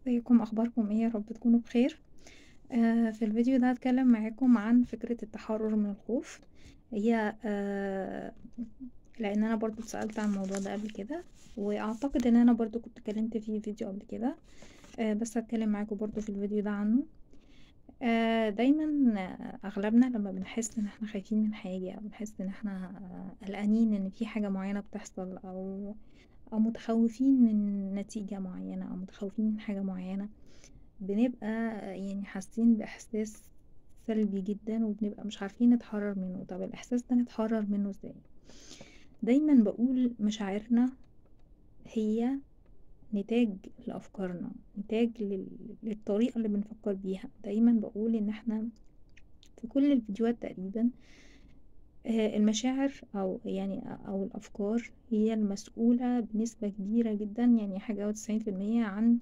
ازيكم اخباركم ايه يا رب تكونوا بخير آه في الفيديو ده هتكلم معاكم عن فكرة التحرر من الخوف هي آه لان انا برضو اتسألت عن الموضوع ده قبل كده واعتقد ان انا برضو كنت اتكلمت فيه فيديو قبل كده آه بس هتكلم معاكم برضو في الفيديو ده عنه آه دايما آه، اغلبنا لما بنحس ان احنا خايفين من حاجة او بنحس ان احنا آه، قلقانين ان في حاجة معينة بتحصل او او متخوفين من نتيجة معينة او متخوفين من حاجة معينة بنبقى يعني حاسين بإحساس سلبي جدا وبنبقى مش عارفين نتحرر منه طب الإحساس ده نتحرر منه ازاي دايما بقول مشاعرنا هي نتاج لأفكارنا نتاج لل- للطريقة اللي بنفكر بيها دايما بقول ان احنا في كل الفيديوهات تقريبا آه، المشاعر او يعني او الافكار هي المسؤولة بنسبة كبيرة جدا يعني حاجة وتسعين في المية عن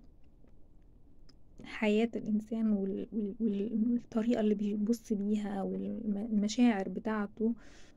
حياة الإنسان وال- وال- وال- والطريقة اللي بيبص بيها والمشاعر بتاعته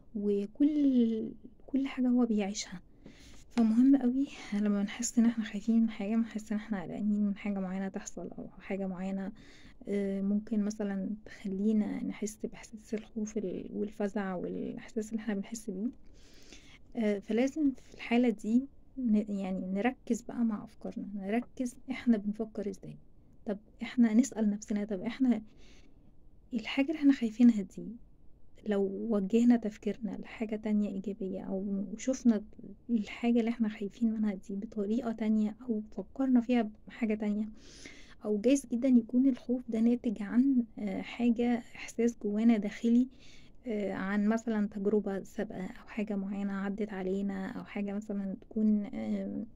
وكل كل حاجة هو بيعيشها فمهم قوي لما بنحس ان احنا خايفين من حاجة بنحس ان احنا قلقانين من حاجة معينة تحصل او حاجة معينة آه، ممكن مثلا تخلينا نحس بإحساس الخوف ال- والفزع والإحساس اللي احنا بنحس بيه آه، فلازم في الحالة دي ن- يعني نركز بقى مع أفكارنا نركز احنا بنفكر ازاي طب احنا نسأل نفسنا طب احنا الحاجة اللي احنا خايفينها دي لو وجهنا تفكيرنا لحاجة تانية إيجابية أو شفنا الحاجة اللي احنا خايفين منها دي بطريقة تانية أو فكرنا فيها بحاجة تانية أو جايز جدا يكون الخوف ده ناتج عن آه، حاجة إحساس جوانا داخلي آه، عن مثلا تجربة سابقة أو حاجة معينة عدت علينا أو حاجة مثلا تكون آم،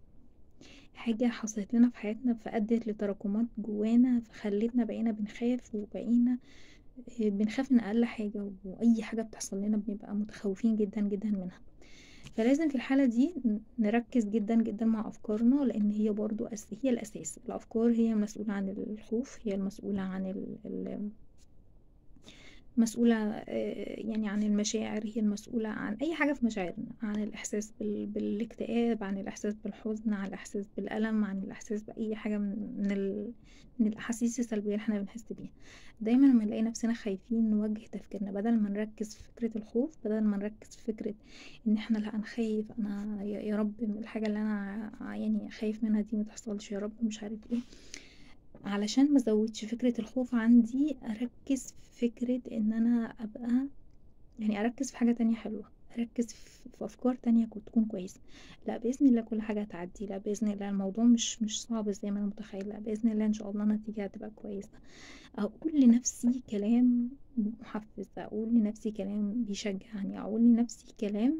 حاجة حصلت لنا في حياتنا فأدت لتراكمات جوانا فخلتنا بقينا بنخاف وبقينا آه، بنخاف من أقل حاجة وأي حاجة بتحصل لنا بنبقى متخوفين جدا جدا منها فلازم في الحالة دي ن- نركز جدا جدا مع أفكارنا لأن هي برضو أس... هي الأساس الأفكار هي المسؤولة عن الخوف هي المسؤولة عن ال... ال... مسؤولة آه، يعني عن المشاعر هي المسؤولة عن أي حاجة في مشاعرنا عن الإحساس بال... بالاكتئاب عن الإحساس بالحزن عن الإحساس بالألم عن الإحساس بأي حاجة من من, ال... من الأحاسيس السلبية اللي احنا بنحس بيها دايما لما نلاقي نفسنا خايفين نوجه تفكيرنا بدل ما نركز في فكرة الخوف بدل ما نركز في فكرة ان احنا لا انا خايف انا يا يا رب الحاجة اللي انا ع- يعني خايف منها دي متحصلش يا رب مش عارف ايه علشان ما ازودش فكرة الخوف عندي اركز في فكرة ان انا ابقى يعني اركز في حاجة تانية حلوة اركز في في افكار تانية كو- تكون كويسة لا باذن الله كل حاجة هتعدي لا باذن الله الموضوع مش مش صعب زي ما انا متخيلة لا باذن الله ان شاء الله النتيجة هتبقى كويسة اقول لنفسي كلام محفز اقول لنفسي كلام بيشجعني اقول لنفسي كلام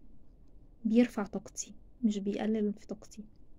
بيرفع طاقتي مش بيقلل في طاقتي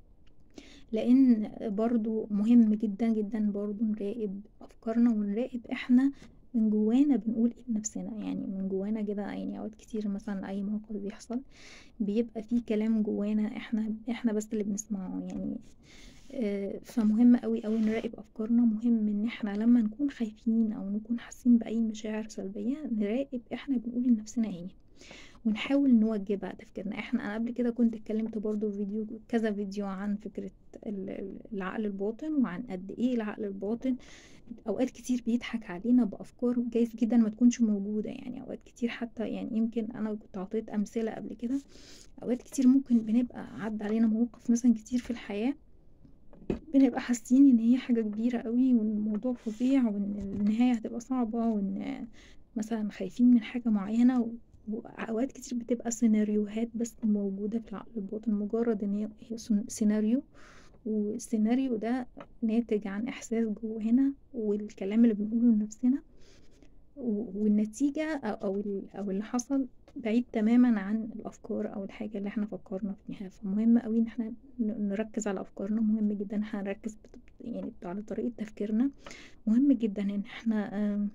لان برضو مهم جدا جدا برضو نراقب افكارنا ونراقب احنا من جوانا بنقول ايه لنفسنا يعني من جوانا كده يعني اوقات كتير مثلا اي موقف بيحصل بيبقى فيه كلام جوانا احنا احنا بس اللي بنسمعه يعني آه، فمهم قوي قوي نراقب افكارنا مهم ان احنا لما نكون خايفين او نكون حاسين باي مشاعر سلبيه نراقب احنا بنقول لنفسنا ايه ونحاول نوجه بقى تفكيرنا احنا انا قبل كده كنت اتكلمت برضو في فيديو كذا فيديو عن فكرة ال- ال- العقل الباطن وعن قد ايه العقل الباطن اوقات كتير بيضحك علينا بافكار جايز جدا ما تكونش موجودة يعني اوقات كتير حتى يعني يمكن انا كنت عطيت امثلة قبل كده اوقات كتير ممكن بنبقى عدى علينا مواقف مثلا كتير في الحياة بنبقى حاسين ان هي حاجة كبيرة قوي وان الموضوع فظيع وان النهاية هتبقى صعبة وان مثلا خايفين من حاجة معينة و- وأوقات كتير بتبقى سيناريوهات بس موجودة في العقل الباطن مجرد ان هي هي سن- سيناريو والسيناريو ده ناتج عن إحساس جوانا والكلام اللي بنقوله لنفسنا و- والنتيجة أو أو ال- أو اللي حصل بعيد تماما عن الأفكار أو الحاجة اللي احنا فكرنا فيها فمهم قوي ان احنا ن- نركز على أفكارنا مهم جدا ان احنا نركز بت- يعني على طريقة تفكيرنا مهم جدا ان احنا آم،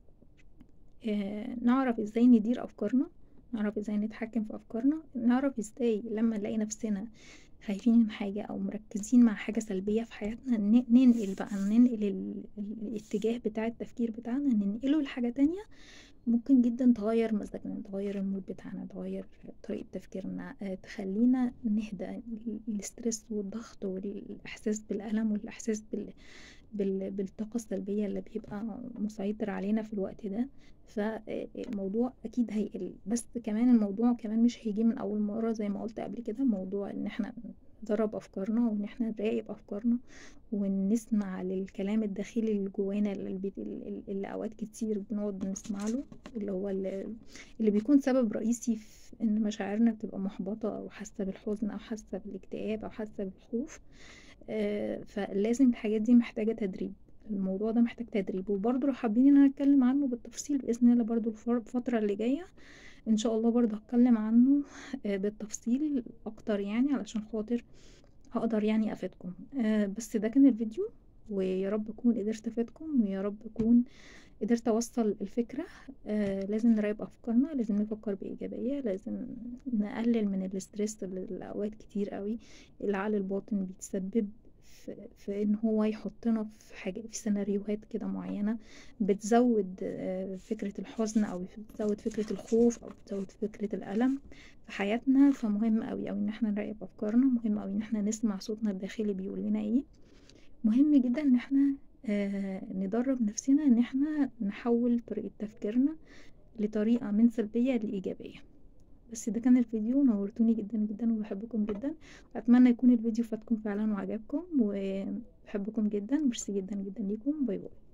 آه، نعرف ازاي ندير أفكارنا نعرف ازاي نتحكم في أفكارنا نعرف ازاي لما نلاقي نفسنا خايفين من حاجة أو مركزين مع حاجة سلبية في حياتنا ن- ننقل بقى ننقل ال- ال- الاتجاه بتاع التفكير بتاعنا ننقله لحاجة تانية ممكن جدا تغير مزاجنا تغير المود بتاعنا تغير طريقة تفكيرنا آه، تخلينا نهدى ال- الاسترس والضغط والاحساس بالألم والاحساس بال... بال... بالطاقة السلبية اللي بيبقى مسيطر علينا في الوقت ده فالموضوع اكيد هيقل بس كمان الموضوع كمان مش هيجي من اول مرة زي ما قلت قبل كده موضوع ان احنا ندرب افكارنا وان احنا نراقب افكارنا ونسمع للكلام الداخلي اللي جوانا اللي, بي- اللي اللي اوقات كتير بنقعد نسمع له اللي هو اللي, اللي بيكون سبب رئيسي في ان مشاعرنا بتبقى محبطة او حاسة بالحزن او حاسة بالاكتئاب او حاسة بالخوف آه، فلازم الحاجات دي محتاجة تدريب الموضوع ده محتاج تدريب وبرضه لو حابين ان انا اتكلم عنه بالتفصيل باذن الله برضه الفر- الفترة اللي جاية ان شاء الله برضه هتكلم عنه آه، بالتفصيل اكتر يعني علشان خاطر هقدر يعني افيدكم آه، بس ده كان الفيديو ويا رب اكون قدرت افيدكم ويا رب اكون قدرت اوصل الفكرة آه لازم نراقب افكارنا لازم نفكر بايجابية لازم نقلل من الاسترس اللي اللي اوقات كتير قوي العقل الباطن بيتسبب في, في ان هو يحطنا في حاجة في سيناريوهات كده معينة بتزود آه فكرة الحزن او بتزود فكرة الخوف او بتزود فكرة الألم في حياتنا فمهم قوي قوي ان احنا نراقب افكارنا مهم قوي ان احنا نسمع صوتنا الداخلي بيقول لنا ايه مهم جدا ان احنا آه ندرب نفسنا ان احنا نحول طريقة تفكيرنا لطريقة من سلبية لإيجابية بس ده كان الفيديو نورتوني جدا جدا وبحبكم جدا واتمنى يكون الفيديو فاتكم فعلا وعجبكم وبحبكم جدا ميرسي جدا جدا ليكم باي باي